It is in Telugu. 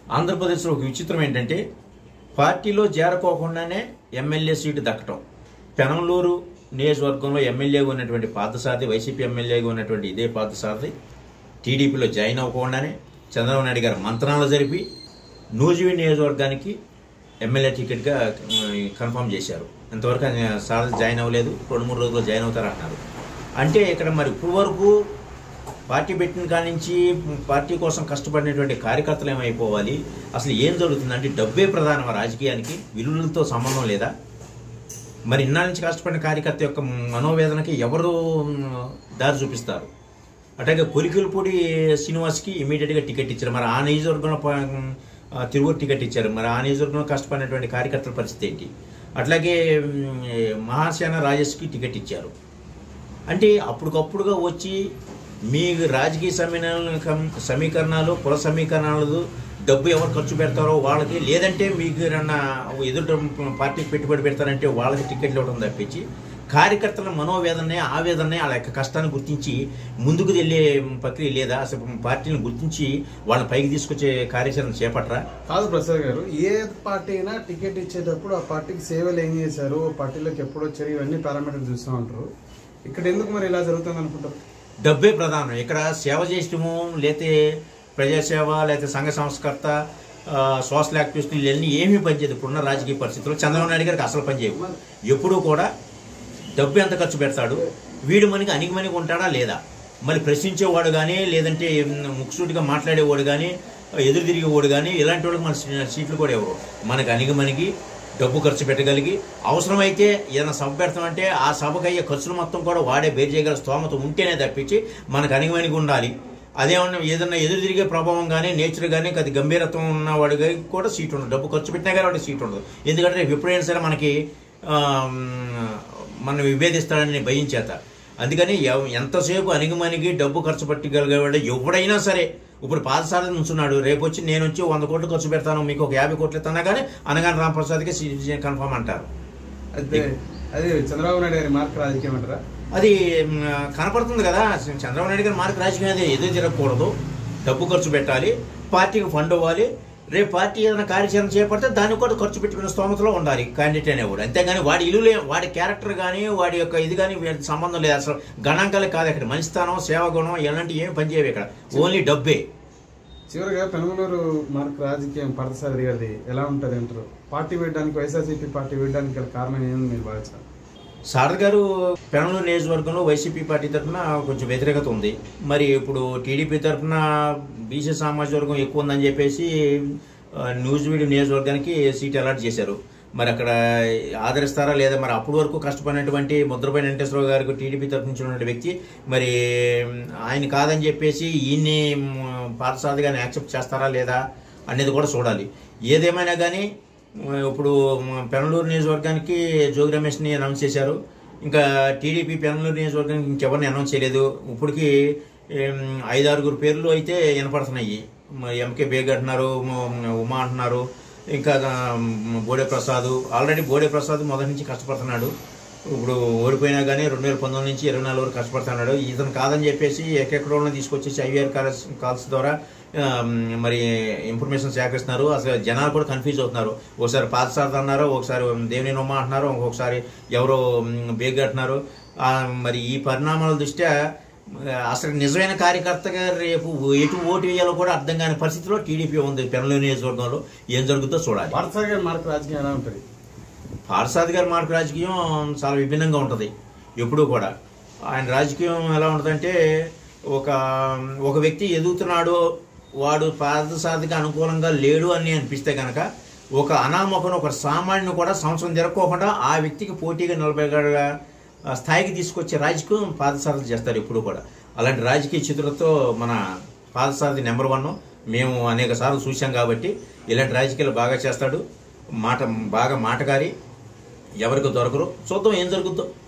ఆంధ్రప్రదేశ్లో ఒక విచిత్రం ఏంటంటే పార్టీలో చేరకోకుండానే ఎమ్మెల్యే సీటు దక్కటం పెనంలూరు నియోజకవర్గంలో ఎమ్మెల్యేగా ఉన్నటువంటి పార్థసారథి వైసీపీ ఎమ్మెల్యేగా ఉన్నటువంటి ఇదే పార్థసారథి టీడీపీలో జాయిన్ అవ్వకుండానే చంద్రబాబు నాయుడు గారు మంత్రాలు జరిపి నూజివీ నియోజకవర్గానికి ఎమ్మెల్యే టికెట్గా కన్ఫర్మ్ చేశారు ఇంతవరకు ఆయన సారథి జాయిన్ అవ్వలేదు రెండు మూడు రోజుల్లో జాయిన్ అవుతారంటున్నారు అంటే ఇక్కడ మరి ఇప్పుడు వరకు పార్టీ పెట్టిన కాడి నుంచి పార్టీ కోసం కష్టపడినటువంటి కార్యకర్తలు ఏమైపోవాలి అసలు ఏం జరుగుతుంది అంటే డబ్బే ప్రధానం ఆ రాజకీయానికి విలువలతో సంబంధం లేదా మరి ఇన్నాళ్ళ నుంచి కష్టపడిన కార్యకర్త యొక్క మనోవేదనకి ఎవరు మ్, దారి చూపిస్తారు అట్లాగే కొలికిలపూడి శ్రీనివాస్కి ఇమీడియట్గా టికెట్ ఇచ్చారు మరి ఆ నియోజకవర్గంలో ప- ఆ, తిరుగు టికెట్ ఇచ్చారు మరి ఆ నియోజకవర్గంలో కష్టపడినటువంటి కార్యకర్తల పరిస్థితి ఏంటి అట్లాగే మ్, మహాసేన రాజేష్కి టికెట్ ఇచ్చారు అంటే అప్పటికప్పుడుగా వచ్చి మీ రాజకీయ సమీకరణ సమీకరణాలు కుల సమీకరణాలు డబ్బు ఎవరు ఖర్చు పెడతారో వాళ్ళకి లేదంటే మీకు ఏమన్నా ఎదురు పార్టీకి పెట్టుబడి పెడతారంటే వాళ్ళకి టికెట్లు ఇవ్వడం తప్పించి కార్యకర్తల మనోవేదనే ఆవేదనే వాళ్ళ యొక్క కష్టాన్ని గుర్తించి ముందుకు వెళ్ళే ప్రక్రియ లేదా అసలు పార్టీని గుర్తించి వాళ్ళని పైకి తీసుకొచ్చే కార్యాచరణ చేపట్టరా కాదు ప్రసాద్ గారు ఏ పార్టీ అయినా టికెట్ ఇచ్చేటప్పుడు ఆ పార్టీకి సేవలు ఏం చేశారు పార్టీలోకి ఎప్పుడు వచ్చారు ఇవన్నీ పారామీటర్లు చూస్తూ ఉంటారు ఇక్కడ ఎందుకు మరి ఇలా జరుగుతుంది అనుకుంటారు డబ్బే ప్రధానం ఇక్కడ సేవ చేయటము లేతే ప్రజాసేవ లేకపోతే సంఘ సంస్కర్త ఆ, సోషల్ యాక్టివిస్ట్ ఇవన్నీ ఏమీ పనిచేయదు ఇప్పుడున్న రాజకీయ పరిస్థితుల్లో చంద్రబాబు నాయుడు గారికి అసలు పనిచేయవు ఎప్పుడూ కూడా డబ్బు ఎంత ఖర్చు పెడతాడు వీడు మనకి అణిగిమణిగి ఉంటాడా లేదా మళ్ళీ ప్రశ్నించేవాడు కానీ లేదంటే ముక్సూటిగా మాట్లాడేవాడు కానీ ఎదురు తిరిగేవాడు కానీ ఇలాంటి వాళ్ళకి మన సీ- సీట్లు కూడా ఎవరు మనకి అణిగిమణిగి డబ్బు ఖర్చు పెట్టగలిగి అవసరమైతే ఏదైనా సభ పెడతామంటే ఆ సభకు అయ్యే ఖర్చులు మొత్తం కూడా వాడే బేర్ చేయగల స్తోమత ఉంటేనే తప్పించి మనకు అణిగిమణిగి ఉండాలి అదేమన్నా ఏదన్నా ఎదురు తిరిగే ప్రభావం కానీ నేచర్ కానీ అది గంభీరత్వం ఉన్నవాడు కూడా సీట్ ఉండదు డబ్బు ఖర్చు పెట్టినా కానీ వాడికి సీట్ ఉండదు ఎందుకంటే రేపు ఎప్పుడైనా సరే మనకి ఆ, మనం విభేదిస్తాడని భయం చేత అందుకని ఎవ- ఎంతసేపు అణిగిమణిగి డబ్బు ఖర్చు పెట్టగలిగేవాడు ఎవడైనా సరే ఇప్పుడు పాదసారథి నుంచున్నాడు రేపు వచ్చి నేను వచ్చి వంద కోట్లు ఖర్చు పెడతాను మీకు ఒక యాభై కోట్లు ఇస్తానా కానీ అనగానే రామప్రసాద్కి సీట్ కన్ఫర్మ్ అంటారు అయితే అది చంద్రబాబు నాయుడు గారి మార్క్ రాజకీయం అంటారా అది మ్, కనపడుతుంది కదా చంద్రబాబు నాయుడు గారి మార్కు రాజకీయం అది ఎదురు తిరగకూడదు డబ్బు ఖర్చు పెట్టాలి పార్టీకి ఫండ్ ఇవ్వాలి రేపు పార్టీ ఏదైనా కార్యాచరణ చేపడితే దానికి కూడా ఖర్చు పెట్టుకునే స్తోమతలో ఉండాలి క్యాండిడేట్ అనేవాడు అంతేగాని వాడి ఇల్లు వాడి క్యారెక్టర్ కానీ వాడి యొక్క ఇది కానీ వీటికి సంబంధం లేదు అసలు గణాంకాలే కాదు ఇక్కడ మంచితనం సేవ గుణం ఇలాంటి ఏమి పనిచేయవు ఇక్కడ ఓన్లీ డబ్బే చివరిగా పెనుగులూరు మార్క్ రాజకీయం పరదసారి గారిది ఎలా ఉంటుంది అంటారు పార్టీ వేయడానికి వైఎస్ఆర్సీపీ పార్టీ వేయడానికి గల కారణం ఏందని మీరు భావించారు సారథ్ గారు పెనలూరు నియోజకవర్గంలో వైసీపీ పార్టీ తరఫున కొంచెం వ్యతిరేకత ఉంది మరి ఇప్పుడు టీడీపీ తరఫున బీసీ సామాజిక వర్గం ఎక్కువ ఉందని చెప్పేసి ఆ, న్యూజివీడు నియోజకవర్గానికి సీట్ అలాట్ చేశారు మరి అక్కడ ఆదరిస్తారా లేదా మరి అప్పటి వరకు కష్టపడినటువంటి ముద్రపై వెంకటేశ్వరరావు గారికి టీడీపీ తరఫు నుంచి ఉన్న వ్యక్తి మరి ఆయన కాదని చెప్పేసి ఈయన్ని పాఠశాల యాక్సెప్ట్ చేస్తారా లేదా అనేది కూడా చూడాలి ఏదేమైనా కానీ ఇప్పుడు పెనలూరు నియోజకవర్గానికి జోగి రమేష్ని అనౌన్స్ చేశారు ఇంకా టీడీపీ పెనలూరు నియోజకవర్గానికి ఇంకెవరిని అనౌన్స్ చేయలేదు ఇప్పటికి ఏం, ఐదారుగురు పేర్లు అయితే వినపడుతున్నాయి మరి ఎంకే బేగ్ అంటున్నారు మ- ఉమా అంటున్నారు ఇంకా ఆ, బోడే ప్రసాద్ ఆల్రెడీ బోడే ప్రసాద్ మొదటి నుంచి కష్టపడుతున్నాడు ఇప్పుడు ఓడిపోయినా కానీ రెండు వేల పంతొమ్మిది నుంచి ఇరవై నాలుగు వరకు కష్టపడుతున్నాడు ఇతను కాదని చెప్పేసి ఎక్కడెక్కడో తీసుకొచ్చేసి ఐవీఆర్ కాల్స్ కాల్స్ ద్వారా ఆ, మరి ఇన్ఫర్మేషన్ సేకరిస్తున్నారు అసలు జనాలు కూడా కన్ఫ్యూజ్ అవుతున్నారు ఒకసారి పాతసారథి అన్నారు ఒకసారి దేవిని నొమ్మ అంటున్నారు ఇంకొకసారి ఎవరో మ్, బేగ్ అంటున్నారు ఆ, మరి ఈ పరిణామాల దృష్ట్యా ఆ, అసలు నిజమైన కార్యకర్తగా రేపు ఎటు ఓటు వేయాలో కూడా అర్థం కాని పరిస్థితిలో టీడీపీ ఉంది పెనలూరు నియోజకవర్గంలో ఏం జరుగుతుందో చూడాలి పరదసారి గారి మార్క్ రాజకీయం ఎలా ఉంటుంది పార్సాద్ గారి మార్పు రాజకీయం చాలా విభిన్నంగా ఉంటుంది ఎప్పుడూ కూడా ఆయన రాజకీయం ఎలా ఉంటుందంటే ఒక ఒక వ్యక్తి ఎదుగుతున్నాడు వాడు పాదసాధికి అనుకూలంగా లేడు అని అనిపిస్తే కనుక ఒక అనామకును ఒక సామాన్యుని కూడా సంవత్సరం తిరగకోకుండా ఆ వ్యక్తికి పోటీగా నిలబడగల స్థాయికి తీసుకొచ్చే రాజకీయం పాదసారథి చేస్తారు ఎప్పుడు కూడా అలాంటి రాజకీయ చిత్రులతో మన పాదసారథి నెంబర్ వన్ మేము అనేక సార్లు చూసాం కాబట్టి ఇలాంటి రాజకీయాలు బాగా చేస్తాడు మాట బాగా మాటగారి ఎవరికి దొరకరు చూద్దాం ఏం జరుగుతుందో